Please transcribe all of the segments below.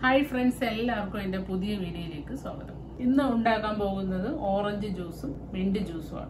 hi friends എല്ലാവർക്കും എൻ്റെ പുതിയ വീഡിയോയിലേക്ക് സ്വാഗതം ഇന്ന് ഉണ്ടാക്കാൻ പോകുന്നത് ഓറഞ്ച് ജ്യൂസും മിൻറ്റ് ജ്യൂസുമാണ്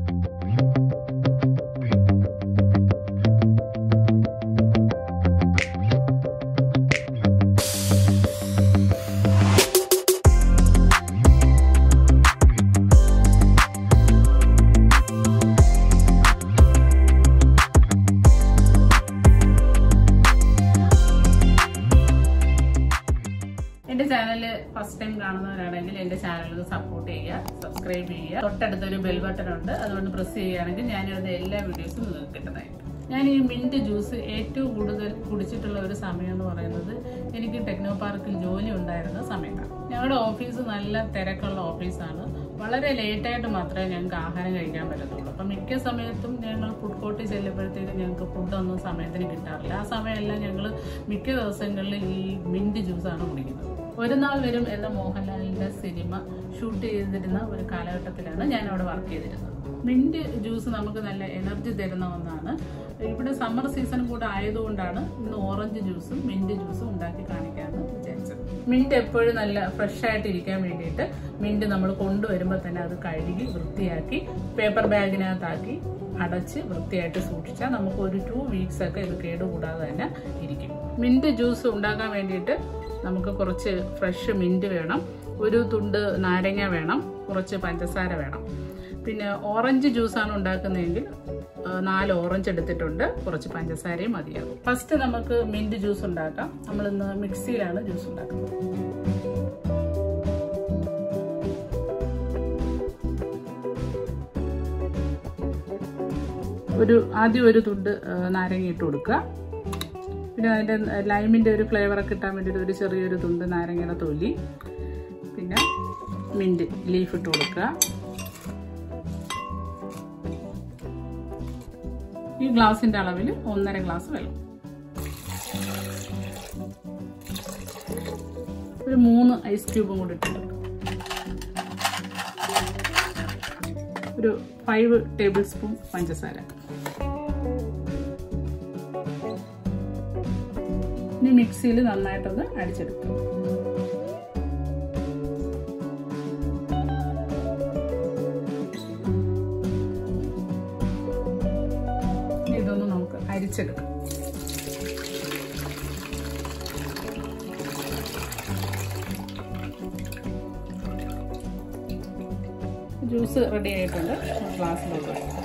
എന്റെ ചാനൽ ഫസ്റ്റ് ടൈം കാണുന്നവരാണെങ്കിൽ എന്റെ ചാനൽ സപ്പോർട്ട് ചെയ്യുക സബ്സ്ക്രൈബ് ചെയ്യുക തൊട്ടടുത്തൊരു ബെൽ ബട്ടൺ ഉണ്ട് അതുകൊണ്ട് പ്രസ് ചെയ്യുകയാണെങ്കിൽ ഞാനിടുന്ന എല്ലാ വീഡിയോസും നിങ്ങൾക്ക് കിട്ടുന്നതായിരിക്കും ഞാൻ ഈ മിന്റ് ജ്യൂസ് ഏറ്റവും കൂടുതൽ കുടിച്ചിട്ടുള്ള ഒരു സമയം എന്ന് പറയുന്നത് എനിക്ക് ടെക്നോ പാർക്കിൽ ജോലി ഉണ്ടായിരുന്ന സമയത്താണ് ഞങ്ങളുടെ ഓഫീസ് നല്ല തിരക്കുള്ള ഓഫീസാണ് വളരെ ലേറ്റായിട്ട് മാത്രമേ ഞങ്ങൾക്ക് ആഹാരം കഴിക്കാൻ പറ്റത്തുള്ളൂ അപ്പം മിക്ക സമയത്തും ഞങ്ങൾ ഫുഡ് കോർട്ടിൽ ചെല്ലുമ്പോഴത്തേക്കും ഞങ്ങൾക്ക് ഫുഡൊന്നും സമയത്തിന് കിട്ടാറില്ല ആ സമയമെല്ലാം ഞങ്ങൾ മിക്ക ദിവസങ്ങളിൽ ഈ മിന്റ് ജ്യൂസാണ് കുടിക്കുന്നത് ഒരു നാൾ വരും എന്ന മോഹൻലാലിന്റെ സിനിമ ഷൂട്ട് ചെയ്തിരുന്ന ഒരു കാലഘട്ടത്തിലാണ് ഞാൻ അവിടെ വർക്ക് ചെയ്തിരുന്നത് മിന്റ് ജ്യൂസ് നമുക്ക് നല്ല എനർജി തരുന്ന ഒന്നാണ് ഇവിടെ സമ്മർ സീസൺ കൂടെ ആയതുകൊണ്ടാണ് ഇന്ന് ഓറഞ്ച് ജ്യൂസും മിന്റ് ജ്യൂസും ഉണ്ടാക്കി കാണിക്കാമെന്ന് വിചാരിച്ചത് മിന്റ് എപ്പോഴും നല്ല ഫ്രഷ് ആയിട്ട് ഇരിക്കാൻ വേണ്ടിയിട്ട് മിന്റ് നമ്മൾ കൊണ്ടുവരുമ്പോൾ തന്നെ അത് കഴുകി വൃത്തിയാക്കി പേപ്പർ ബാഗിനകത്താക്കി അടച്ച് വൃത്തിയായിട്ട് സൂക്ഷിച്ചാൽ നമുക്ക് ഒരു ടു വീക്സ് ഒക്കെ ഇത് കേടുകൂടാതെ തന്നെ ഇരിക്കും മിന്റ് ജ്യൂസ് ഉണ്ടാക്കാൻ വേണ്ടിയിട്ട് നമുക്ക് കുറച്ച് ഫ്രഷ് മിന്റ് വേണം ഒരു തുണ്ട് നാരങ്ങ വേണം കുറച്ച് പഞ്ചസാര വേണം പിന്നെ ഓറഞ്ച് ജ്യൂസാണ് ഉണ്ടാക്കുന്നതെങ്കിൽ ആ, നാല് ഓറഞ്ച് എടുത്തിട്ടുണ്ട് കുറച്ച് പഞ്ചസാരയും മതിയാകും ഫസ്റ്റ് നമുക്ക് മിന്റ് ജ്യൂസ് ഉണ്ടാക്കാം നമ്മളിന്ന് മിക്സിയിലാണ് ജ്യൂസ് ഉണ്ടാക്കുന്നത് ഒരു ആദ്യം ഒരു തുണ്ട് ആ, നാരങ്ങ ഇട്ട് കൊടുക്കുക പിന്നെ അതിൻ്റെ ലൈമിൻ്റെ ഒരു ഫ്ലേവറൊക്കെ കിട്ടാൻ വേണ്ടിയിട്ട് ഒരു ചെറിയൊരു തുണ്ട് നാരങ്ങയുടെ തൊലി പിന്നെ മിൻറ്റ് ലീഫ് ഇട്ട് കൊടുക്കുക ഈ ഗ്ലാസിൻ്റെ അളവിൽ ഒന്നര ഗ്ലാസ് വെള്ളം ഒരു മൂന്ന് ഐസ് ക്യൂബും കൂടി ഇട്ടിട്ടുണ്ട് ഒരു ഫൈവ് ടേബിൾ സ്പൂൺ പഞ്ചസാര ഇനി മിക്സിയിൽ നന്നായിട്ടൊന്ന് അടിച്ചെടുക്കും ഇനി ഇതൊന്ന് നമുക്ക് അരിച്ചെടുക്കാം ജ്യൂസ് റെഡി ആയിട്ടുണ്ട് ഗ്ലാസ്സിലോട്ട് വെക്കാം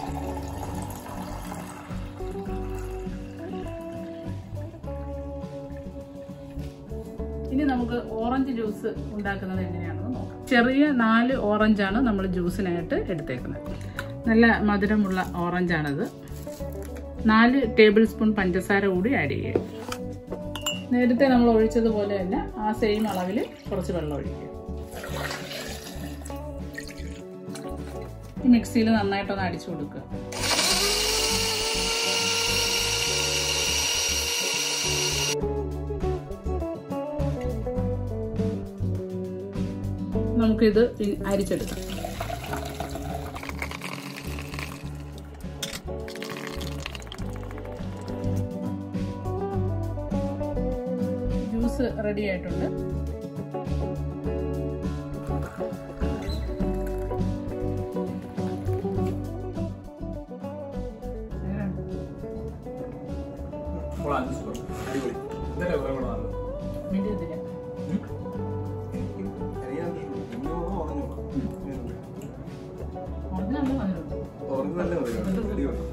ഇനി നമുക്ക് ഓറഞ്ച് ജ്യൂസ് ഉണ്ടാക്കുന്നത് എങ്ങനെയാണെന്ന് നോക്കാം ചെറിയ നാല് ഓറഞ്ചാണ് നമ്മൾ ജ്യൂസിനായിട്ട് എടുത്തേക്കുന്നത് നല്ല മധുരമുള്ള ഓറഞ്ചാണിത് നാല് ടേബിൾ സ്പൂൺ പഞ്ചസാര കൂടി ആഡ് ചെയ്യുക നേരത്തെ നമ്മൾ ഒഴിച്ചതുപോലെ തന്നെ ആ സെയിം അളവിൽ കുറച്ച് വെള്ളം ഒഴിക്കുക ഈ മിക്സിയിൽ നന്നായിട്ടൊന്ന് അടിച്ചു കൊടുക്കുക നമുക്കിത് ഇ- അരിച്ചെടുക്കാം ജ്യൂസ് റെഡി ആയിട്ടുണ്ട് കൊള്ളാം സൂപ്പർ അടിപൊളി ഇതല്ലേ കുറെ കൂടെ നല്ലത് മിനിറ്റ് ഇതില്ല ഓറഞ്ച് നല്ല മധുരം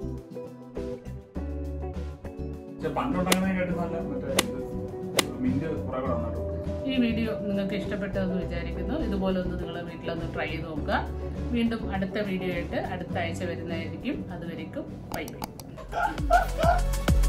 പക്ഷെ പണ്ടുണ്ടാകുന്നതിനായിട്ട് നല്ല മറ്റേ ഇത് മിന്റ് കുറെ കൂടെ നന്നായിട്ട് ഈ വീഡിയോ നിങ്ങൾക്ക് ഇഷ്ടപ്പെട്ടതെന്ന് വിചാരിക്കുന്നു ഇതുപോലെ ഒന്ന് നിങ്ങൾ വീട്ടിലൊന്ന് ട്രൈ ചെയ്ത് നോക്കുക വീണ്ടും അടുത്ത വീഡിയോ ആയിട്ട് അടുത്ത ആഴ്ച വരുന്നതായിരിക്കും അതുവരേക്കും ബൈ ബൈ